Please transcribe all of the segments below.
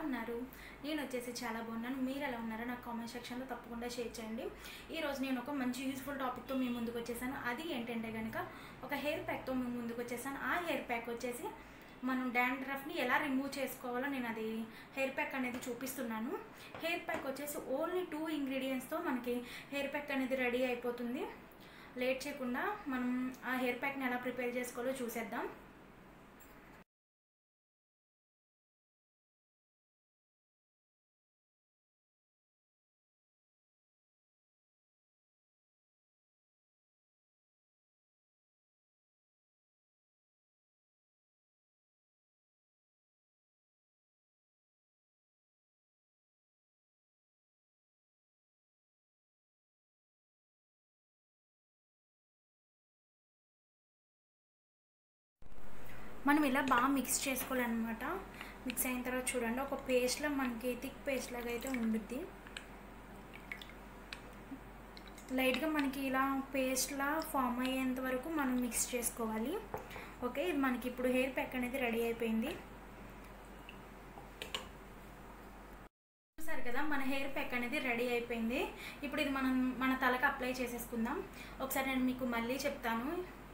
ఉన్నారు నేను వచ్చేసి చాలా బాగున్నాను మీరు ఎలా ఉన్నారో నాకు కామెంట్ సెక్షన్లో తప్పకుండా షేర్ చేయండి ఈరోజు నేను ఒక మంచి యూస్ఫుల్ టాపిక్తో మీ ముందుకు వచ్చేసాను అది ఏంటంటే కనుక ఒక హెయిర్ ప్యాక్తో మీ ముందుకు వచ్చేసాను ఆ హెయిర్ ప్యాక్ వచ్చేసి మనం డాండ్రఫ్ని ఎలా రిమూవ్ చేసుకోవాలో నేను అది హెయిర్ ప్యాక్ అనేది చూపిస్తున్నాను హెయిర్ ప్యాక్ వచ్చేసి ఓన్లీ టూ ఇంగ్రీడియంట్స్తో మనకి హెయిర్ ప్యాక్ అనేది రెడీ అయిపోతుంది లేట్ చేయకుండా మనం ఆ హెయిర్ ప్యాక్ని ఎలా ప్రిపేర్ చేసుకోవాలో చూసేద్దాం మనం ఇలా బాగా మిక్స్ చేసుకోవాలన్నమాట మిక్స్ అయిన తర్వాత చూడండి ఒక పేస్ట్లో మనకి థిక్ పేస్ట్ లాగా అయితే ఉండుద్ది లైట్గా మనకి ఇలా పేస్ట్లా ఫామ్ అయ్యేంత వరకు మనం మిక్స్ చేసుకోవాలి ఓకే ఇది మనకి ఇప్పుడు హెయిర్ ప్యాక్ అనేది రెడీ అయిపోయింది చూసారు కదా మన హెయిర్ ప్యాక్ అనేది రెడీ అయిపోయింది ఇప్పుడు ఇది మనం మన తలకు అప్లై చేసేసుకుందాం ఒకసారి నేను మీకు మళ్ళీ చెప్తాను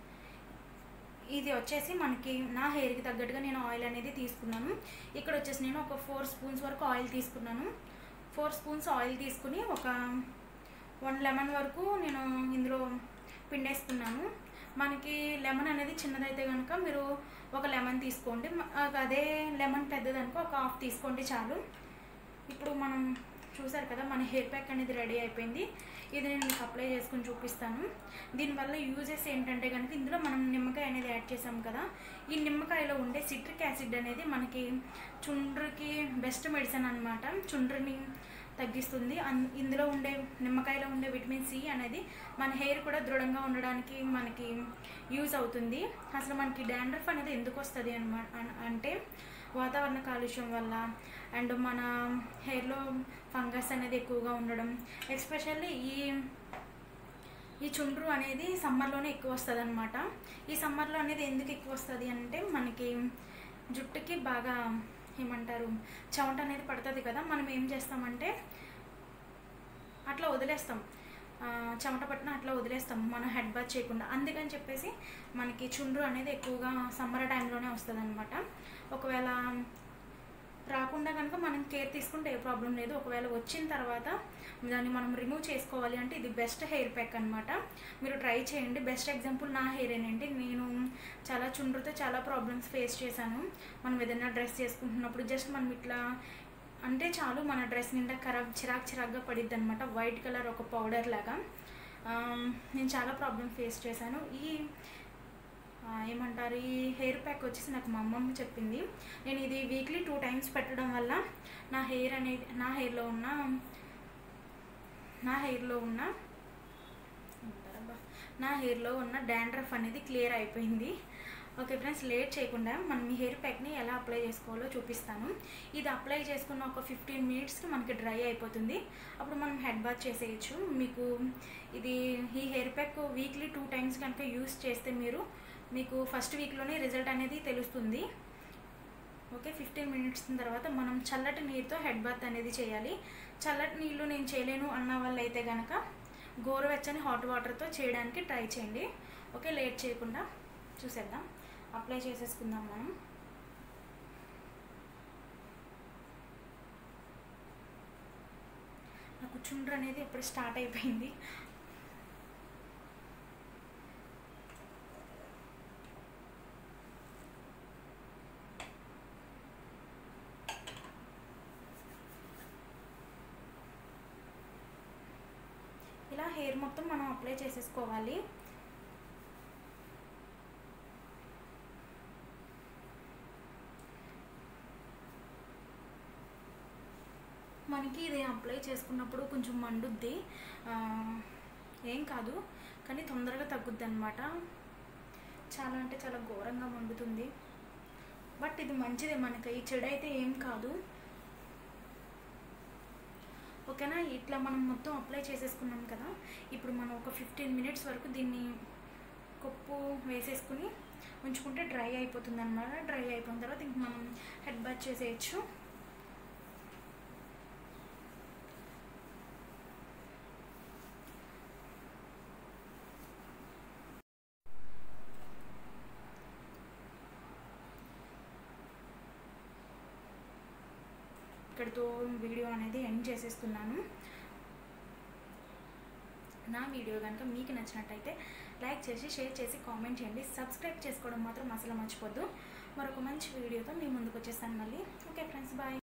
ఇది వచ్చేసి మనకి నా హెయిర్కి తగ్గట్టుగా నేను ఆయిల్ అనేది తీసుకున్నాను ఇక్కడ వచ్చేసి నేను ఒక ఫోర్ స్పూన్స్ వరకు ఆయిల్ తీసుకున్నాను ఫోర్ స్పూన్స్ ఆయిల్ తీసుకుని ఒక వన్ లెమన్ వరకు నేను ఇందులో పిండేసుకున్నాను మనకి లెమన్ అనేది చిన్నదైతే కనుక మీరు ఒక లెమన్ తీసుకోండి అదే లెమన్ పెద్దదనుకో ఒక హాఫ్ తీసుకోండి చాలు ఇప్పుడు మనం చూసారు కదా మన హెయిర్ ప్యాక్ అనేది రెడీ అయిపోయింది ఇది నేను మీకు అప్లై చేసుకుని చూపిస్తాను దీనివల్ల యూజెస్ ఏంటంటే కనుక ఇందులో మనం నిమ్మకాయ అనేది యాడ్ చేసాం కదా ఈ నిమ్మకాయలో ఉండే సిట్రిక్ యాసిడ్ అనేది మనకి చుండ్రుకి బెస్ట్ మెడిసిన్ అనమాట చుండ్రుని తగ్గిస్తుంది ఇందులో ఉండే నిమ్మకాయలో ఉండే విటమిన్ సి అనేది మన హెయిర్ కూడా దృఢంగా ఉండడానికి మనకి యూజ్ అవుతుంది అసలు మనకి డాండ్రఫ్ అనేది ఎందుకు వస్తుంది అనమాట అంటే వాతావరణ కాలుష్యం వల్ల అండ్ మన హెయిర్లో ఫంగస్ అనేది ఎక్కువగా ఉండడం ఎస్పెషల్లీ ఈ ఈ చుండ్రు అనేది సమ్మర్లోనే ఎక్కువ వస్తుంది అనమాట ఈ సమ్మర్లో అనేది ఎందుకు ఎక్కువ వస్తుంది అంటే మనకి జుట్టుకి బాగా ఏమంటారు చెమట అనేది పడుతుంది కదా మనం ఏం చేస్తామంటే అట్లా వదిలేస్తాం చెమట పట్టిన అట్లా వదిలేస్తాం మనం హెడ్ బాత్ చేయకుండా అందుకని చెప్పేసి మనకి చుండ్రు అనేది ఎక్కువగా సమ్మర్ టైంలోనే వస్తుంది అనమాట ఒకవేళ రాకుండా కనుక మనం కేర్ తీసుకుంటే ఏ ప్రాబ్లం లేదు ఒకవేళ వచ్చిన తర్వాత దాన్ని మనం రిమూవ్ చేసుకోవాలి అంటే ఇది బెస్ట్ హెయిర్ ప్యాక్ అనమాట మీరు ట్రై చేయండి బెస్ట్ ఎగ్జాంపుల్ నా హెయిర్ ఏంటంటే నేను చాలా చుండ్రుతో చాలా ప్రాబ్లమ్స్ ఫేస్ చేశాను మనం ఏదైనా డ్రెస్ చేసుకుంటున్నప్పుడు జస్ట్ మనం ఇట్లా అంటే చాలు మన డ్రెస్ నిండా ఖరాబ్ చిరాక్ చిరాక్గా పడిద్ది అనమాట వైట్ కలర్ ఒక పౌడర్ లాగా నేను చాలా ప్రాబ్లమ్ ఫేస్ చేశాను ఈ ఏమంటారు ఈ హెయిర్ ప్యాక్ వచ్చేసి నాకు మా అమ్మమ్మ చెప్పింది నేను ఇది వీక్లీ టూ టైమ్స్ పెట్టడం వల్ల నా హెయిర్ అనేది నా హెయిర్లో ఉన్న నా హెయిర్లో ఉన్న నా హెయిర్లో ఉన్న డాండ్రఫ్ అనేది క్లియర్ అయిపోయింది ఓకే ఫ్రెండ్స్ లేట్ చేయకుండా మనం ఈ హెయిర్ ప్యాక్ని ఎలా అప్లై చేసుకోవాలో చూపిస్తాను ఇది అప్లై చేసుకున్న ఒక ఫిఫ్టీన్ మినిట్స్కి మనకి డ్రై అయిపోతుంది అప్పుడు మనం హెడ్ బాత్ చేసేయచ్చు మీకు ఇది ఈ hair pack weekly two times కనుక యూస్ చేస్తే మీరు మీకు ఫస్ట్ వీక్లోనే రిజల్ట్ అనేది తెలుస్తుంది ఓకే ఫిఫ్టీన్ మినిట్స్ తర్వాత మనం చల్లటి నీరుతో హెడ్ బాత్ అనేది చేయాలి చల్లటి నీళ్ళు నేను చేయలేను అన్న వాళ్ళు అయితే కనుక గోరువెచ్చని హాట్ వాటర్తో చేయడానికి ట్రై చేయండి ఓకే లేట్ చేయకుండా చూసేద్దాం అప్లై చేసేసుకుందాం మనం నాకు చుండ్రు అనేది ఇప్పుడు స్టార్ట్ అయిపోయింది ఇలా హెయిర్ మొత్తం మనం అప్లై చేసేసుకోవాలి మనకి ఇది అప్లై చేసుకున్నప్పుడు కొంచెం మండుద్ది ఏం కాదు కానీ తొందరగా తగ్గుద్ది అనమాట చాలా అంటే చాలా ఘోరంగా మండుతుంది బట్ ఇది మంచిదే మనకి ఈ చెడు అయితే ఏం కాదు ఓకేనా ఇట్లా మనం మొత్తం అప్లై చేసేసుకున్నాం కదా ఇప్పుడు మనం ఒక ఫిఫ్టీన్ మినిట్స్ వరకు దీన్ని కొప్పు వేసేసుకుని ఉంచుకుంటే డ్రై అయిపోతుంది అనమాట డ్రై అయిపోయిన తర్వాత ఇంక మనం హెడ్ బాత్ చేసేయచ్చు ఇక్కడితో వీడియో అనేది ఎండ్ చేసేస్తున్నాను నా వీడియో కనుక మీకు నచ్చినట్టయితే లైక్ చేసి షేర్ చేసి కామెంట్ చేయండి సబ్స్క్రైబ్ చేసుకోవడం మాత్రం అసలు మర్చిపోద్దు మరొక మంచి వీడియోతో మీ ముందుకు వచ్చేస్తాను మళ్ళీ ఓకే ఫ్రెండ్స్ బాయ్